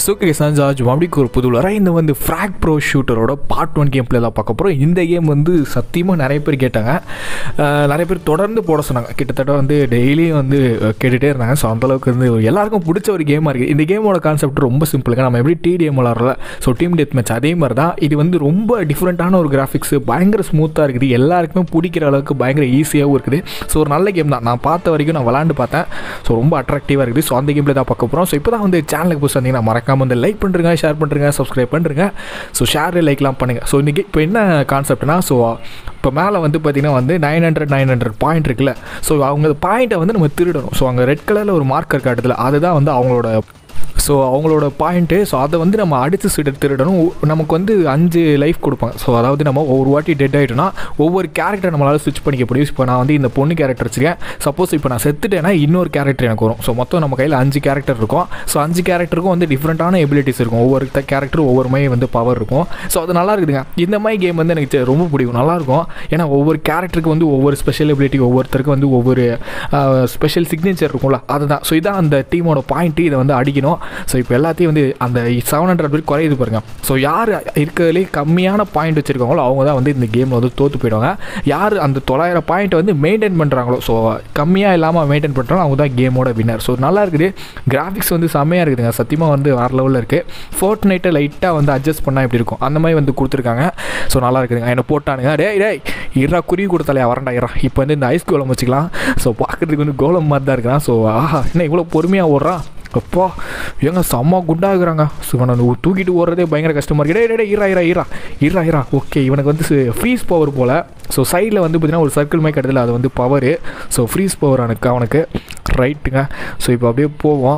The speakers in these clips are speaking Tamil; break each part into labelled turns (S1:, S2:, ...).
S1: சுகே சஞ்சாஜ் மறுபடியும் ஒரு புது வர இந்த வந்து ஃப்ராக் ப்ரோ ஷூட்டரோட பார்ட் ஒன் கேம் தான் பார்க்க போகிறோம் இந்த கேம் வந்து சத்தியமாக நிறைய பேர் கேட்டாங்க அஹ் நிறைய பேர் தொடர்ந்து போட சொன்னாங்க கிட்டத்தட்ட வந்து டெய்லியும் வந்து அஹ், கேட்டுகிட்டே இருந்தாங்க ஸோ அந்தளவுக்கு வந்து எல்லாருக்கும் பிடிச்ச ஒரு கேமாக இருக்குது இந்த கேமோட கான்செப்ட் ரொம்ப சிம்பிளுங்க நம்ம எப்படி டிடிஎம் விளாட்றல ஸோ டீம் டெத் மேட்ச் அதே மாதிரி தான் இது வந்து ரொம்ப டிஃப்ரெண்ட்டான ஒரு கிராஃபிக்ஸ் பயங்கர ஸ்மூத்தாக இருக்குது எல்லாருக்குமே பிடிக்கிற அளவுக்கு பயங்கர ஈஸியாகவும் இருக்குது ஸோ ஒரு நல்ல கேம் தான் நான் பார்த்த வரைக்கும் நான் விளாண்டு பார்த்தேன் ஸோ ரொம்ப அட்ராக்டிவாக இருக்குது ஸோ அந்த கேமில் தான் பார்க்க போகிறோம் ஸோ இப்போ தான் வந்து சேனலுக்கு புதுசு வந்தீங்கன்னா மறக்காம வந்து லைக் பண்ணுறங்க ஷேர் பண்ணுறங்க சப்ஸ்கிரைப் பண்ணுறங்க ஸோ ஷேர் லைக்லாம் பண்ணுங்கள் ஸோ இன்றைக்கி இப்போ என்ன கான்செப்ட்னா ஸோ இப்போ மேலே வந்து பார்த்திங்கன்னா வந்து nine hundred nine hundred point இருக்குல்ல ஸோ அவங்க பாயிண்ட்டை வந்து நம்ம திருடணும் ஸோ அங்கே ரெட் கலரில் ஒரு மார்க்கர் காட்டுதில்ல அதுதான் வந்து அவங்களோட ஸோ அவங்களோட பாயிண்ட்டு ஸோ அதை வந்து நம்ம அடித்து சிடு திருடணும் நமக்கு வந்து அஞ்சு லைஃப் கொடுப்பாங்க ஸோ அதாவது நம்ம ஒவ்வொரு வாட்டி டெட் ஆகிட்டோம்னா ஒவ்வொரு கேரக்டர் நம்மளால் ஸ்விட்ச் பண்ணிக்க முடியும் இப்போ நான் வந்து இந்த பொண்ணு கேரக்டர் வச்சுருக்கேன் சப்போஸ் இப்போ நான் செத்துட்டேன்னா இன்னொரு கேரக்டர் எனக்கு வரும் ஸோ மொத்தம் நம்ம கையில் அஞ்சு கேரக்டர் இருக்கும் ஸோ அஞ்சு கேரக்டருக்கும் வந்து டிஃப்ரெண்ட்டான எபிலிட்டிஸ் இருக்கும் ஒவ்வொரு கேரக்டர் ஒவ்வொரு மாதிரி வந்து பவர் இருக்கும் ஸோ அது நல்லா இருக்குதுங்க இந்த மாதிரி கேம் வந்து எனக்கு தெ- ரொம்ப பிடிக்கும் நல்லாயிருக்கும் ஏன்னா ஒவ்வொரு கேரக்டருக்கு வந்து ஒவ்வொரு ஸ்பெஷல் எபிலிட்டி ஒவ்வொருத்தருக்கு வந்து ஒவ்வொரு ஸ்பெஷல் சிக்னேச்சர் இருக்கும்ல அதுதான் ஸோ இதான் அந்த டீமோட பாயிண்ட்டு இதை வந்து அடிக்கணும் ஸோ இப்போ எல்லாத்தையும் வந்து அந்த செவன் ஹண்ட்ரட் பேர் குறையுது பாருங்க ஸோ யார் இருக்கிறதுலே கம்மியான பாயிண்ட் வச்சுருக்காங்களோ அவங்க தான் வந்து இந்த கேமில் வந்து தோற்று போயிடுவாங்க யார் அந்த தொள்ளாயிரம் பாயிண்ட்டை வந்து மெயின்டைன் பண்ணுறாங்களோ ஸோ கம்மியாக இல்லாமல் மெயின்டைன் பண்ணுறாங்களோ அவங்க தான் கேமோட வின்னர் ஸோ நல்லா இருக்குது கிராஃபிக்ஸ் வந்து செம்மையாக இருக்குதுங்க சத்தியமாக வந்து வேறு லெவலில் இருக்குது ஃபோர்ட் நைட்டை லைட்டாக வந்து அட்ஜஸ்ட் பண்ணால் எப்படி இருக்கும் அந்த மாதிரி வந்து கொடுத்துருக்காங்க ஸோ நல்லா இருக்குதுங்க என்னை போட்டானுங்க டேய் டேய் இரா குருவி கொடுத்தாலே வரண்டா இரா இப்போ வந்து இந்த ஐஸ் கோலம் வச்சுக்கலாம் ஸோ பார்க்குறதுக்கு வந்து கோலம் மாதிரி தான் இருக்கிறான் ஸோ ஆஹா என்ன இவ்வளோ பொறுமையாக ஓடுறான் அப்பா ஏங்க செம்ம குண்டாகிறாங்க ஸோ இவனை வந்து தூக்கிட்டு ஓடுறதே பயங்கர கஷ்டமாக இருக்கு டே டே இரா இரா இரா இரா இரா ஓகே இவனுக்கு வந்து ஃப்ரீஸ் பவர் போல் ஸோ சைடில் வந்து பார்த்தீங்கன்னா ஒரு சர்க்கிள் மாதிரி கட்டுதில்ல அது வந்து பவரு ஸோ ஃப்ரீஸ் பவர் அவனுக்கு அவனுக்கு ரைட்டுங்க ஸோ இப்போ அப்படியே போவோம்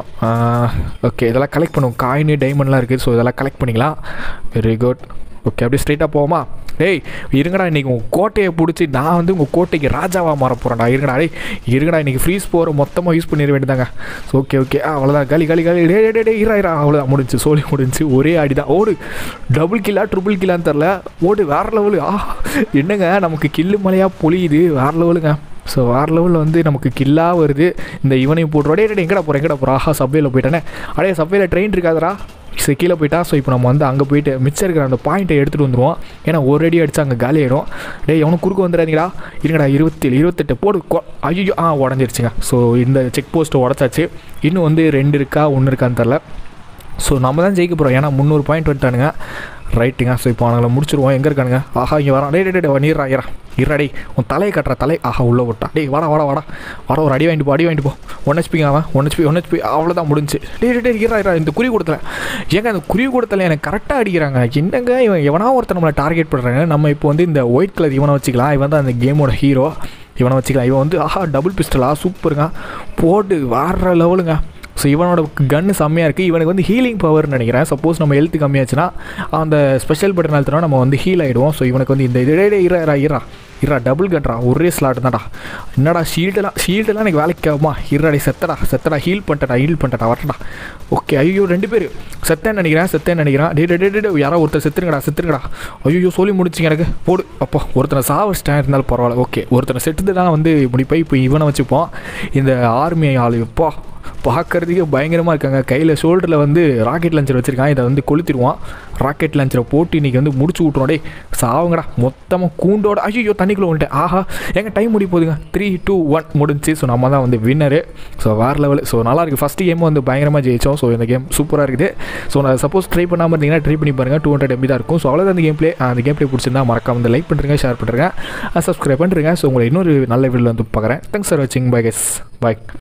S1: ஓகே இதெல்லாம் கலெக்ட் பண்ணுவோம் காயின் டைமண்ட்லாம் இருக்குது ஸோ இதெல்லாம் கலெக்ட் பண்ணிக்கலாம் வெரி குட் ஓகே அப்படியே ஸ்ட்ரைட்டாக போவோமா டேய் இருங்கடா இன்றைக்கி உங்கள் கோட்டையை பிடிச்சி நான் வந்து உங்கள் கோட்டைக்கு ராஜாவாக மாற போகிறேன்டா இருங்கடா டேய் இருங்கடா இன்றைக்கி ஃப்ரீஸ் போகிற மொத்தமாக யூஸ் பண்ணிட வேண்டியதாங்க ஓகே ஓகே ஆ அவ்வளோதான் களி களி களி டே டே டே இரா இரா அவ்வளோதான் முடிஞ்சு சோழி முடிஞ்சு ஒரே அடி தான் ஓடு டபுள் கில்லா ட்ரிபிள் கில்லான்னு தெரில ஓடு வேறு லெவலு ஆ என்னங்க நமக்கு கில்லு மலையாக பொழியுது வேறு லெவலுங்க ஸோ வேறு லெவலில் வந்து நமக்கு கில்லாக வருது இந்த இவனையும் போட்டுருவா டே டே எங்கடா போகிறேன் எங்கடா போகிறா ஆஹா சப்வேல போயிட்டானே அடே சப்வேல ட்ரெயின் இருக்காதரா ஸோ கீழே போயிட்டா ஸோ இப்போ நம்ம வந்து அங்கே போயிட்டு மிச்சம் இருக்கிற அந்த பாயிண்ட்டை எடுத்துகிட்டு வந்துடுவோம் ஏன்னா ஒரு அடி அடிச்சு அங்கே காலி ஆயிடும் டேய் எவனும் குறுக்க வந்துடாதீங்கடா இருங்கடா இருபத்தேழு இருபத்தெட்டு போடு ஐயோ ஆ உடஞ்சிருச்சுங்க ஸோ இந்த செக் போஸ்ட்டை உடச்சாச்சு இன்னும் வந்து ரெண்டு இருக்கா ஒன்று இருக்கான்னு தெரில ஸோ நம்ம தான் ஜெயிக்க போகிறோம் ஏன்னா முந்நூறு பாயிண்ட் வந்துட்டானுங்க ரைட்டுங்க ஸோ இப்போ அவங்களை முடிச்சிருவோம் எங்கே இருக்கானுங்க ஆஹா இங்கே வரான் டே டே டே நீரா இரா இரா டேய் உன் தலையை கட்டுற தலை ஆஹா உள்ளே விட்டான் டேய் வாடா வாடா வாடா வாடா ஒரு அடி வாங்கிட்டு போ அடி வாங்கிட்டு போ ஒன் ஹெச்பிங்க அவன் ஒன் ஹெச்பி ஒன் ஹெச்பி அவ்வளோதான் முடிஞ்சு டே டே டே இரா இரா இந்த குறி கொடுத்தல ஏங்க அந்த குறி கொடுத்தல எனக்கு கரெக்டாக அடிக்கிறாங்க என்னங்க இவன் எவனா ஒருத்தர் நம்மளை டார்கெட் பண்ணுறாங்க நம்ம இப்போ வந்து இந்த ஒயிட் கலர் இவனை வச்சுக்கலாம் இவன் தான் அந்த கேமோட ஹீரோ இவனை வச்சுக்கலாம் இவன் வந்து ஆஹா டபுள் பிஸ்டலா சூப்பருங்க போட்டு வேற லெவலுங்க ஸோ இவனோட கன்று செம்மையாக இருக்குது இவனுக்கு வந்து ஹீலிங் பவர்னு நினைக்கிறேன் சப்போஸ் நம்ம ஹெல்த் கம்மியாச்சுன்னா அந்த ஸ்பெஷல் பட்டன் அழுத்தினா நம்ம வந்து ஹீல் ஆகிடுவோம் ஸோ இவனுக்கு வந்து இந்த இதே இரா இரா இரா இரா டபுள் கன்றா ஒரே ஸ்லாட் தான்டா என்னடா ஷீல்டெல்லாம் ஷீல்டெல்லாம் எனக்கு வேலைக்கு ஆகுமா இருடா செத்தடா செத்தடா ஹீல் பண்ணிட்டடா ஹீல் பண்ணிட்டடா வரட்டா ஓகே ஐயோ ரெண்டு பேர் செத்தேன்னு நினைக்கிறேன் செத்தேன்னு நினைக்கிறேன் டே டே டே டே யாரோ ஒருத்தர் செத்துருங்கடா செத்துருங்கடா ஐயோ சொல்லி முடிச்சிங்க எனக்கு போடு அப்பா ஒருத்தனை சாவச்சிட்டேன் இருந்தாலும் பரவாயில்ல ஓகே ஒருத்தனை செத்துட்டு தான் வந்து முடிப்பை இப்போ இவனை வச்சுப்போம் இந்த ஆர்மி ஆள் எப்பா பார்க்கறதுக்கே பயங்கரமாக இருக்காங்க கையில் ஷோல்டரில் வந்து ராக்கெட் லான்ச்சர் வச்சுருக்கான் இதை வந்து கொளுத்திடுவான் ராக்கெட் லான்ச்சரை போட்டு இன்றைக்கி வந்து முடிச்சு விட்ருவோம் டேய் சாவுங்கடா மொத்தமாக கூண்டோட ஐயோ தண்ணிக்குள்ளே வந்துட்டேன் ஆஹா எங்கள் டைம் முடி போகுதுங்க த்ரீ டூ ஒன் முடிஞ்சு ஸோ நம்ம தான் வந்து வின்னரு ஸோ வேறு லெவல் ஸோ நல்லா இருக்குது ஃபஸ்ட்டு கேம் வந்து பயங்கரமாக ஜெயிச்சோம் ஸோ இந்த கேம் சூப்பராக இருக்குது ஸோ நான் சப்போஸ் ட்ரை பண்ணாமல் இருந்தீங்கன்னா ட்ரை பண்ணி பாருங்கள் டூ ஹண்ட்ரட் எம்பி தான் இருக்கும் ஸோ அவ்வளோதான் அந்த கேம் ப்ளே அந்த கேம் ப்ளே பிடிச்சிருந்தா மறக்காம வந்து லைக் பண்ணுறேங்க ஷேர் பண்ணுறேங்க சப்ஸ்கிரைப் பண்ணுறேங்க ஸோ உங்களை இன்னொரு நல்ல வீடியோவில் வந்து பார்க்குறேன் தேங்க்ஸ் ஃபார் வாட்சிங் பை கெஸ் பாய்